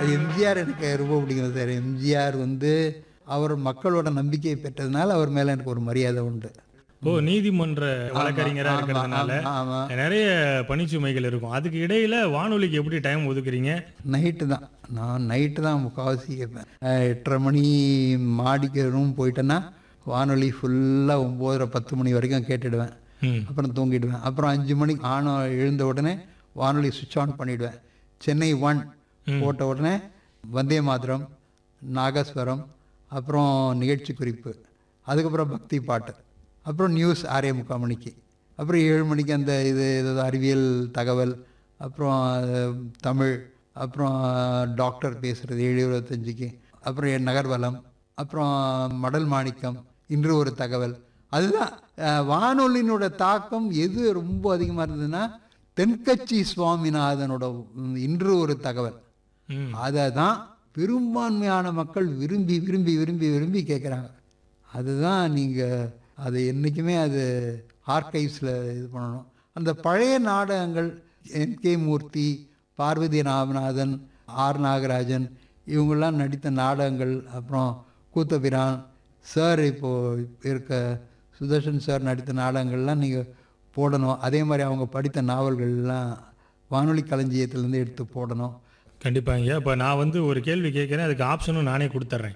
அது எம்ஜிஆர் எனக்கு ரொம்ப பிடிக்கும் சார் எம்ஜிஆர் வந்து அவர் மக்களோட நம்பிக்கையை பெற்றதுனால அவர் மேலே எனக்கு ஒரு மரியாதை உண்டு ஓ நீதிமன்ற வழக்கறிஞரா ஆமா, இருக்கிறதுனால ஆமா, ஆமா. நிறைய பணிச்சுமைகள் இருக்கும் அதுக்கு இடையில வானொலிக்கு எப்படி டைம் ஒதுக்குறீங்க நைட்டு தான் நான் நைட்டு தான் முக்கால்வாசி கேட்பேன் அஹ் எட்டரை மணி மாடிக்கு ரூம் போயிட்டேன்னா வானொலி ஃபுல்லாக ஒம்போதரை பத்து மணி வரைக்கும் கேட்டுடுவேன் ம் அப்புறம் தூங்கிடுவேன் அப்புறம் அஞ்சு மணிக்கு ஆன எழுந்த உடனே வானொலி சுவிட்ச் ஆன் பண்ணிவிடுவேன் சென்னை ஒன் போட்ட உடனே வந்தே மாதரம் நாகஸ்வரம் அப்புறம் நிகழ்ச்சி குறிப்பு அதுக்கப்புறம் பக்தி பாட்டு அப்புறம் நியூஸ் ஆறே முக்கால் மணிக்கு அப்புறம் ஏழு மணிக்கு அந்த இது ஏதாவது அறிவியல் தகவல் அப்புறம் அஹ், தமிழ் அப்புறம் டாக்டர் பேசுகிறது ஏழு இருபத்தஞ்சுக்கு அப்புறம் என் நகர்வலம் அப்புறம் மடல் மாணிக்கம் இன்று ஒரு தகவல் அதுதான் அஹ், வானொலியினோட தாக்கம் எது ரொம்ப அதிகமாக இருந்ததுன்னா தென்கட்சி சுவாமிநாதனோட ம், இன்று ஒரு தகவல் ம் அதை தான் பெரும்பான்மையான மக்கள் விரும்பி விரும்பி விரும்பி விரும்பி கேட்குறாங்க அதுதான் நீங்கள் அது என்றைக்குமே அது ஆர்கைவ்ஸில் இது பண்ணணும் அந்த பழைய நாடகங்கள் N K Murthy Parvathi Ramanathan R Nagarajan இவங்கெல்லாம் நடித்த நாடகங்கள் அப்புறம் கூத்தபிரான் சார் இப்போது இருக்க சுதர்ஷன் சார் நடித்த நாடகங்கள்லாம் நீங்கள் போடணும் அதே மாதிரி அவங்க படித்த நாவல்கள்லாம் வானொலி களஞ்சியத்திலேருந்து எடுத்து போடணும் கண்டிப்பாங்க இப்போ நான் வந்து ஒரு கேள்வி கேட்குறேன் அதுக்கு ஆப்ஷனும் நானே கொடுத்துட்றேன்